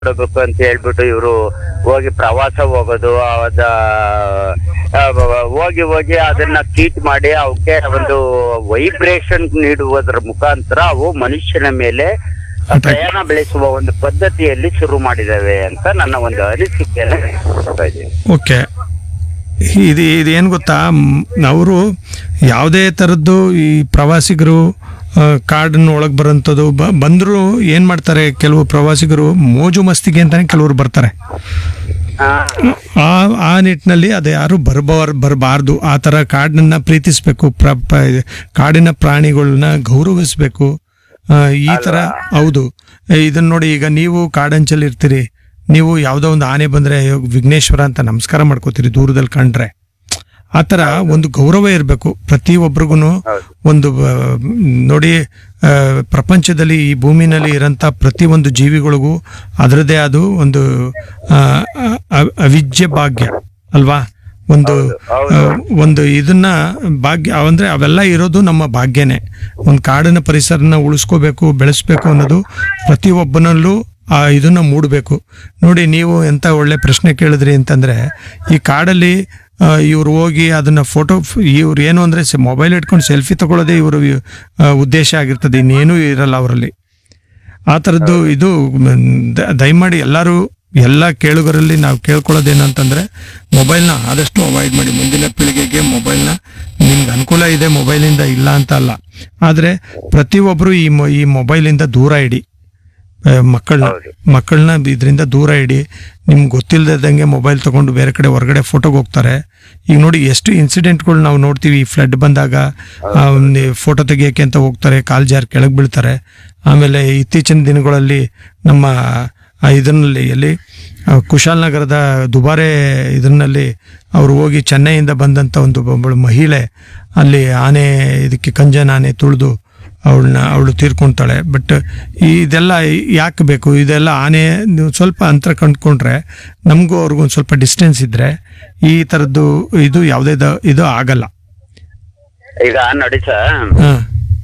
ಕೊಡಬೇಕು ಅಂತ ಹೇಳ್ಬಿಟ್ಟು ಇವರು ಹೋಗಿ ಪ್ರವಾಸ ಹೋಗೋದು ಅದ ಆ, ಹೋಗಿ ಹೋಗಿ ಅದನ್ನ ಟ್ರೀಟ್ ಮಾಡಿ ಅವಕ್ಕೆ ಒಂದು ವೈಬ್ರೇಷನ್ ನೀಡುವುದರ ಮುಖಾಂತರ ಅವು ಮನುಷ್ಯನ ಮೇಲೆ ಪ್ರಯಾಣ ಬೆಳೆಸುವ ಒಂದು ಪದ್ಧತಿಯಲ್ಲಿ ಶುರು ಮಾಡಿದಾವೆ ಅಂತ ನನ್ನ ಒಂದು ಅನಿಸಿಕೆಯನ್ನು ವ್ಯಕ್ತಪಡಿಸ್ತಾ ಇದ್ದೀನಿ ಓಕೆ ಇದು ಇದೇನು ಗೊತ್ತಾ ಅವರು ಯಾವುದೇ ಥರದ್ದು ಈ ಪ್ರವಾಸಿಗರು ಆ, ಕಾಡನ್ನ ಒಳಗೆ ಬರೋಂಥದ್ದು ಬ ಬಂದರೂ ಏನು ಮಾಡ್ತಾರೆ ಕೆಲವು ಪ್ರವಾಸಿಗರು ಮೋಜು ಮಸ್ತಿಗೆ ಅಂತಲೇ ಕೆಲವರು ಬರ್ತಾರೆ ಆ, ಆ ಆ ನಿಟ್ಟಿನಲ್ಲಿ ಅದು ಯಾರು ಬರಬಾರ್ ಬರಬಾರ್ದು ಆ ಥರ ಕಾಡನ್ನ ಪ್ರೀತಿಸಬೇಕು ಪ್ರ ಪ- ಕಾಡಿನ ಪ್ರಾಣಿಗಳನ್ನ ಗೌರವಿಸಬೇಕು ಈ ಥರ ಹೌದು ಇದನ್ನ ನೋಡಿ ಈಗ ನೀವು ಕಾಡಂಚಲ್ಲಿ ಇರ್ತೀರಿ ನೀವು ಯಾವುದೋ ಒಂದು ಆನೆ ಬಂದರೆ ವಿಘ್ನೇಶ್ವರ ಅಂತ ನಮಸ್ಕಾರ ಮಾಡ್ಕೋತೀರಿ ದೂರದಲ್ಲಿ ಕಂಡ್ರೆ ಆ ಥರ ಒಂದು ಗೌರವ ಇರಬೇಕು ಪ್ರತಿಯೊಬ್ಬರಿಗೂ ಹೌದು. ಒಂದು ಆ, ನೋಡಿ ಆ, ಪ್ರಪಂಚದಲ್ಲಿ ಈ ಭೂಮಿನಲ್ಲಿ ಇರೋಂಥ ಪ್ರತಿಯೊಂದು ಜೀವಿಗಳಿಗೂ ಅದರದೇ ಆದ ಒಂದು ಆ, ಅ- ಅವಿಜ್ಯ ಭಾಗ್ಯ ಅಲ್ವಾ ಒಂದು ಹೌದು. ಆ, ಒಂದು ಇದನ್ನ ಭಾಗ್ಯ ಅಂದ್ರೆ ಅವೆಲ್ಲ ಇರೋದು ನಮ್ಮ ಭಾಗ್ಯನೇ ಒಂದು ಕಾಡಿನ ಪರಿಸರನ ಉಳಿಸ್ಕೋಬೇಕು ಬೆಳೆಸ್ಬೇಕು ಅನ್ನೋದು ಪ್ರತಿಯೊಬ್ಬನಲ್ಲೂ ಆ ಇದನ್ನ ಮೂಡಬೇಕು ನೋಡಿ ನೀವು ಎಂತ ಒಳ್ಳೆ ಪ್ರಶ್ನೆ ಕೇಳಿದ್ರಿ ಅಂತಂದ್ರೆ ಈ ಕಾಡಲ್ಲಿ ಇವ್ರು ಹೋಗಿ ಅದನ್ನ ಫೋಟೋ ಇವ್ರು ಏನು ಅಂದ್ರೆ ಮೊಬೈಲ್ ಇಟ್ಕೊಂಡು ಸೆಲ್ಫಿ ತಗೊಳ್ಳೋದೇ ಇವರು ಉದ್ದೇಶ ಆಗಿರ್ತದೆ ಇನ್ನೇನೂ ಇರಲ್ಲ ಅವರಲ್ಲಿ ಆ ಥರದ್ದು ಇದು ಮ್, ದ- ದಯಮಾಡಿ ಎಲ್ಲರೂ ಎಲ್ಲ ಕೇಳುಗರಲ್ಲಿ ನಾವು ಕೇಳ್ಕೊಳ್ಳೋದೇನು ಅಂತಂದ್ರೆ ಮೊಬೈಲ್ನ ಆದಷ್ಟು ಅವಾಯ್ಡ್ ಮಾಡಿ ಮುಂದಿನ ಪೀಳಿಗೆಗೆ ಮೊಬೈಲ್ನ ನಿಮ್ಗೆ ಅನುಕೂಲ ಇದೆ ಮೊಬೈಲಿಂದ ಇಲ್ಲ ಅಂತ ಅಲ್ಲ ಆದರೆ ಪ್ರತಿಯೊಬ್ಬರು ಈ ಮೊ- ಈ ಮೊಬೈಲಿಂದ ದೂರ ಇಡಿ ಮಕ್ಕಳನ್ನ ಹೌದು. ಮಕ್ಕಳನ್ನ ಇದರಿಂದ ದೂರ ಇಡಿ ನಿಮ್ಗೆ ಗೊತ್ತಿಲ್ಲದಂಗೆ ಮೊಬೈಲ್ ತಗೊಂಡು ಬೇರೆ ಕಡೆ ಹೊರಗಡೆ ಫೋಟೋಗೆ ಹೋಗ್ತಾರೆ ಈಗ ನೋಡಿ ಎಷ್ಟು ಇನ್ಸಿಡೆಂಟ್ಗಳು ನಾವು ನೋಡ್ತೀವಿ ಈ ಫ್ಲಡ್ ಬಂದಾಗ ಫೋಟೋ ತೆಗಿಯೋಕೆ ಅಂತ ಹೋಗ್ತಾರೆ ಕಾಲ್ ಜಾರ್ ಕೆಳಗೆ ಬೀಳ್ತಾರೆ ಆಮೇಲೆ ಇತ್ತೀಚಿನ ದಿನಗಳಲ್ಲಿ ನಮ್ಮ ಆ ಇದರಲ್ಲಿ ಎಲ್ಲಿ ಆ, ಕುಶಾಲನಗರದ ದುಬಾರೆ ಇದರಲ್ಲಿ ಅವರು ಹೋಗಿ ಚೆನ್ನೈಯಿಂದ ಬಂದಂಥ ಒಂದು ಒಬ್ಬಳು ಮಹಿಳೆ ಅಲ್ಲಿ ಆನೆ ಇದಕ್ಕೆ ಕಂಜನ ಆನೆ ತುಳಿದು ಅವಳನ್ನ ಅವಳು ತೀರ್ಕೊಂತಾಳೆ ಬಟ್ ಇದೆಲ್ಲ ಯಾಕೆ ಬೇಕು ಇದೆಲ್ಲ ಆನೆ ನೀವು ಸ್ವಲ್ಪ ಅಂತರ ಕಂಡ್ಕೊಂಡ್ರೆ ನಮಗೂ ಅವ್ರಿಗೂ ಒಂದು ಸ್ವಲ್ಪ ಡಿಸ್ಟೆನ್ಸ್ ಇದ್ರೆ ಈ ಥರದ್ದು ಇದು ಯಾವುದೇ ದ- ಇದು ಆಗಲ್ಲ ಈಗ ನೋಡಿ ಸರ್ ಹಾಂ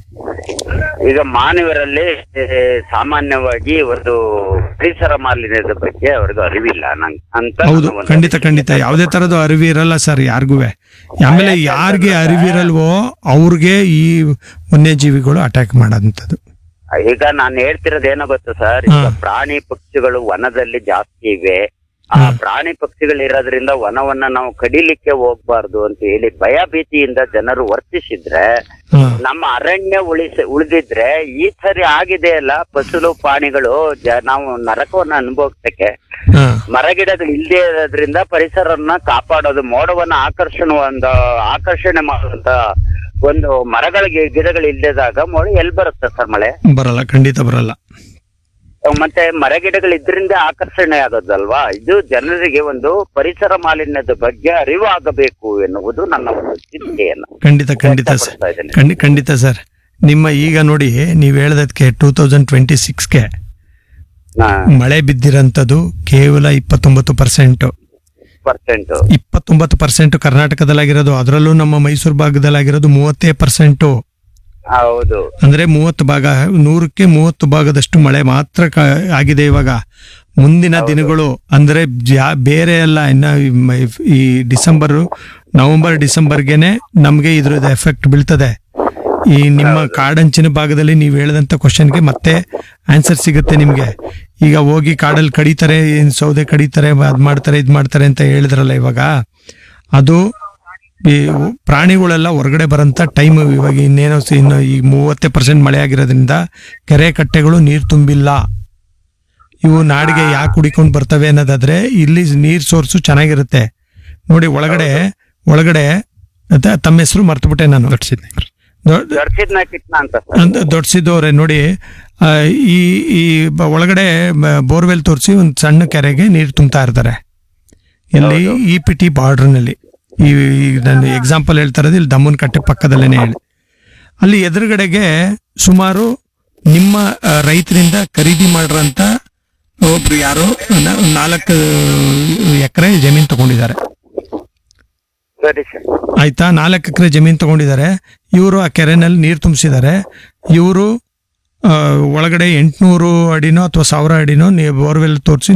ಈಗ ಮಾನವರಲ್ಲಿ ಏ, ಸಾಮಾನ್ಯವಾಗಿ ಒಂದು ಪರಿಸರ ಮಾಲಿನ್ಯದ ಬಗ್ಗೆ ಅವ್ರಿಗೆ ಅರಿವಿಲ್ಲ ನಂಗೆ ಅಂತ ಹೌದು ನನ್ನ ಒಂದು ಖಂಡಿತ ಖಂಡಿತ ಯಾವುದೇ ಥರದ್ದು ಅರಿವು ಇರಲ್ಲ ಸರ್ ಯಾರಿಗೂ ಆಮೇಲೆ ಯಾರಿಗೆ ಅರಿವಿರಲ್ವೋ ಅವ್ರಿಗೆ ಈ ವನ್ಯಜೀವಿಗಳು ಅಟ್ಯಾಕ್ ಮಾಡೋದಂಥದ್ದು ಈಗ ನಾನು ಹೇಳ್ತಿರೋದು ಏನೋ ಗೊತ್ತಾ ಸರ್ ಈಗ ಹಾ. ಪ್ರಾಣಿ ಪಕ್ಷಿಗಳು ವನದಲ್ಲಿ ಜಾಸ್ತಿ ಇವೆ ಆ ಹಾ. ಪ್ರಾಣಿ ಪಕ್ಷಿಗಳು ಇರೋದ್ರಿಂದ ವನವನ್ನ ನಾವು ಕಡಿಲಿಕ್ಕೆ ಹೋಗ್ಬಾರ್ದು ಅಂತ ಹೇಳಿ ಭಯ ಭೀತಿಯಿಂದ ಜನರು ವರ್ತಿಸಿದ್ರೆ ಹಾಂ ನಮ್ಮ ಅರಣ್ಯ ಉಳಿಸ ಉಳಿದಿದ್ರೆ ಈ ಸರಿ ಆಗಿದೆ ಅಲ್ಲ ಫಸಲು ಪ್ರಾಣಿಗಳು ಜ- ನಾವು ನರಕವನ್ನ ಅನುಭವಿಸಕ್ಕೆ ಹಾಂ ಮರಗಿಡಗಳು ಇಲ್ಲದೆ ಇರೋದ್ರಿಂದ ಪರಿಸರವನ್ನ ಕಾಪಾಡೋದು ಮೋಡವನ್ನ ಆಕರ್ಷಣ ಒಂದು ಆಕರ್ಷಣೆ ಮಾಡುವಂತ ಒಂದು ಮರಗಳ ಗಿ- ಗಿಡಗಳು ಇಲ್ಲದಾಗ ಮಳೆ ಎಲ್ಲಿ ಬರುತ್ತೆ ಸರ್ ಮಳೆ ಬರಲ್ಲ ಖಂಡಿತ ಬರಲ್ಲ ಮತ್ತೆ ಮರಗಿಡಗಳು ಇದ್ರಿಂದ ಆಕರ್ಷಣೆ ಆಗೋದಲ್ವಾ ಇದು ಜನರಿಗೆ ಒಂದು ಪರಿಸರ ಮಾಲಿನ್ಯದ ಬಗ್ಗೆ ಅರಿವು ಆಗಬೇಕು ಎನ್ನುವುದು ನನ್ನ ಒಂದು ಚಿಂತೆಯನ್ನು ಖಂಡಿತ ಖಂಡಿತ ಸರ್ ವ್ಯಕ್ತಪಡಿಸ್ತಾ ಇದ್ದೇನೆ. ಖಂಡಿ ಖಂಡಿತ ಸರ್ ನಿಮ್ಮ ಈಗ ನೋಡಿ ನೀವು ಹೇಳೋದಕ್ಕೆ ಟೂ ತೌಸಂಡ್ ಟ್ವೆಂಟಿ ಸಿಕ್ಸ್ಗೆ ಹಾ ಮಳೆ ಬಿದ್ದಿರೋಂಥದ್ದು ಕೇವಲ ಇಪ್ಪತ್ತೊಂಬತ್ತು ಪರ್ಸೆಂಟ್ ಪರ್ಸೆಂಟ್ ಇಪ್ಪತ್ತೊಂಬತ್ತು ಪರ್ಸೆಂಟ್ ಕರ್ನಾಟಕದಲ್ಲಾಗಿರೋದು ಅದರಲ್ಲೂ ನಮ್ಮ ಮೈಸೂರು ಭಾಗದಲ್ಲಾಗಿರೋದು ಮೂವತ್ತೇ ಪರ್ಸೆಂಟು ಹೌದು ಅಂದ್ರೆ ಮೂವತ್ತು ಭಾಗ ನೂರಕ್ಕೆ ಮೂವತ್ತು ಭಾಗದಷ್ಟು ಮಳೆ ಮಾತ್ರ ಕ- ಆಗಿದೆ ಇವಾಗ ಮುಂದಿನ ದಿನಗಳು ಅಂದ್ರೆ ಜಾ- ಬೇರೆ ಎಲ್ಲ ಇನ್ನ ಈ ಮ- ಈ ಡಿಸೆಂಬರ್ ನವೆಂಬರ್ ಡಿಸೆಂಬರ್ಗೆನೆ ನಮ್ಗೆ ಇದ್ರದ್ದು ಎಫೆಕ್ಟ್ ಬೀಳ್ತದೆ ಈ ನಿಮ್ಮ ಕಾಡಂಚಿನ ಭಾಗದಲ್ಲಿ ನೀವು ಹೇಳಿದಂತ ಕ್ವಶನ್ಗೆ ಮತ್ತೆ ಆನ್ಸರ್ ಸಿಗುತ್ತೆ ನಿಮ್ಗೆ ಈಗ ಹೋಗಿ ಕಾಡಲ್ಲಿ ಕಡಿತಾರೆ ಏನ್ ಸೌದೆ ಕಡಿತಾರೆ ಅದ್ ಮಾಡ್ತಾರೆ ಇದ್ ಮಾಡ್ತಾರೆ ಅಂತ ಹೇಳಿದ್ರಲ್ಲ ಇವಾಗ ಅದು ಈ ಪ್ರಾಣಿಗಳೆಲ್ಲ ಹೊರಗಡೆ ಬರೋಂಥ ಟೈಮ್ ಇವಾಗ ಇನ್ನೇನೋ ಸಿ- ಇನ್ನು ಈ ಮೂವತ್ತೇ ಪರ್ಸೆಂಟ್ ಮಳೆ ಆಗಿರೋದ್ರಿಂದ ಕೆರೆ ಕಟ್ಟೆಗಳು ನೀರು ತುಂಬಿಲ್ಲ ಇವು ನಾಡಿಗೆ ಯಾಕೆ ಹುಡಿಕೊಂಡು ಬರ್ತವೆ ಅನ್ನೋದಾದ್ರೆ ಇಲ್ಲಿ ನೀರ್ ಸೋರ್ಸು ಚೆನ್ನಾಗಿರುತ್ತೆ ನೋಡಿ ಒಳಗಡೆ ಒಳಗಡೆ ಅದ- ತಮ್ಮ ಹೆಸರು ಮರ್ತುಬಿಟ್ಟೆ ನಾನು ದೊಡ್ಸಿದ್ದೆ ದರ್ಶಿದ್ನ ಕಿಟ್ನ ಅಂತ ಸರ್ ದೊಡ್ಸಿದವ್ರೆ ನೋಡಿ ಆ, ಈ ಈ ಬ- ಒಳಗಡೆ ಬೋರ್ವೆಲ್ ತೋರಿಸಿ ಒಂದು ಸಣ್ಣ ಕೆರೆಗೆ ನೀರು ತುಂಬ್ತಾ ಇರ್ತಾರೆ ಇಲ್ಲಿ ಇ ಪಿ ಟಿ ಬಾರ್ಡರ್ನಲ್ಲಿ ಈ ಈ ನಾನು ಎಕ್ಸಾಂಪಲ್ ಹೇಳ್ತಾ ಇರೋದು ಇಲ್ಲಿ ದಮ್ಮನ ಕಟ್ಟೆ ಪಕ್ಕದಲ್ಲೇನೆ ಹೇಳಿ ಅಲ್ಲಿ ಎದುರುಗಡೆಗೆ ಸುಮಾರು ನಿಮ್ಮ ಆ, ರೈತರಿಂದ ಖರೀದಿ ಮಾಡಿರೋಂಥ ಒಬ್ರು ಯಾರೋ ನ- ನಾಲ್ಕು ಎಕರೆ ಜಮೀನು ತಗೊಂಡಿದ್ದಾರೆ ಸರಿ ಸರ್ ಆಯ್ತಾ ನಾಲ್ಕು ಎಕರೆ ಜಮೀನು ತಗೊಂಡಿದ್ದಾರೆ ಇವರು ಆ ಕೆರೆನಲ್ಲಿ ನೀರು ತುಂಬಿಸಿದ್ದಾರೆ ಇವರು ಆ, ಒಳಗಡೆ ಎಂಟುನೂರು ಅಡಿನೋ ಅಥವಾ ಸಾವಿರ ಅಡಿನೋ ನೀವು ಬೋರ್ವೆಲ್ ತೋರಿಸಿ